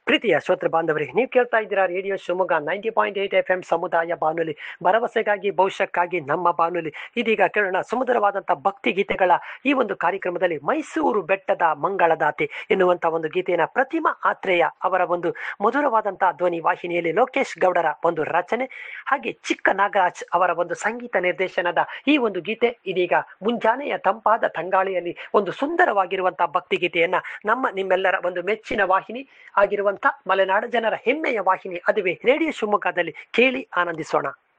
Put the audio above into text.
ಪ್ರೀತಿಯ ಶ್ರೋತೃ ಬಾಂಧವರೇ ನೀವು ಕೇಳ್ತಾ ಇದ್ದೀರಾ radio Shivamogga ninety point eight F M ಸಮುದಾಯ ಬಾನುಲಿ ಭರವಸೆಗಾಗಿ ಭವಿಷ್ಯಕ್ಕಾಗಿ ನಮ್ಮ ಬಾನುಲಿ ಇದೀಗ ಕೇಳೋಣ ಸುಮಧುರವಾದಂಥ ಭಕ್ತಿ ಗೀತೆಗಳ ಈ ಒಂದು ಕಾರ್ಯಕ್ರಮದಲ್ಲಿ ಮೈಸೂರು ಬೆಟ್ಟದ ಮಂಗಳದಾತೆ ಎನ್ನುವಂಥ ಒಂದು ಗೀತೆಯನ್ನು ಪ್ರತಿಮಾ ಆತ್ರೇಯ ಅವರ ಒಂದು ಮಧುರವಾದಂತಹ ಧ್ವನಿ ವಾಹಿನಿಯಲ್ಲಿ ಲೋಕೇಶ್ ಗೌಡರ ಒಂದು ರಚನೆ ಹಾಗೆ ಚಿಕ್ಕ ನಾಗರಾಜ್ ಅವರ ಒಂದು ಸಂಗೀತ ನಿರ್ದೇಶನದ ಈ ಒಂದು ಗೀತೆ ಇದೀಗ ಮುಂಜಾನೆಯ ತಂಪಾದ ತಂಗಾಳಿಯಲ್ಲಿ ಒಂದು ಸುಂದರವಾಗಿರುವಂತಹ ಭಕ್ತಿ ಗೀತೆಯನ್ನ ನಮ್ಮ ನಿಮ್ಮೆಲ್ಲರ ಒಂದು ಮೆಚ್ಚಿನ ವಾಹಿನಿ ಆಗಿರುವಂತ ಮಲೆನಾಡು ಜನರ ಹೆಮ್ಮೆಯ ವಾಹಿನಿ ಅದುವೇ ರೇಡಿಯೋ ಶಿವಮೊಗ್ಗದಲ್ಲಿ ಕೇಳಿ ಆನಂದಿಸೋಣ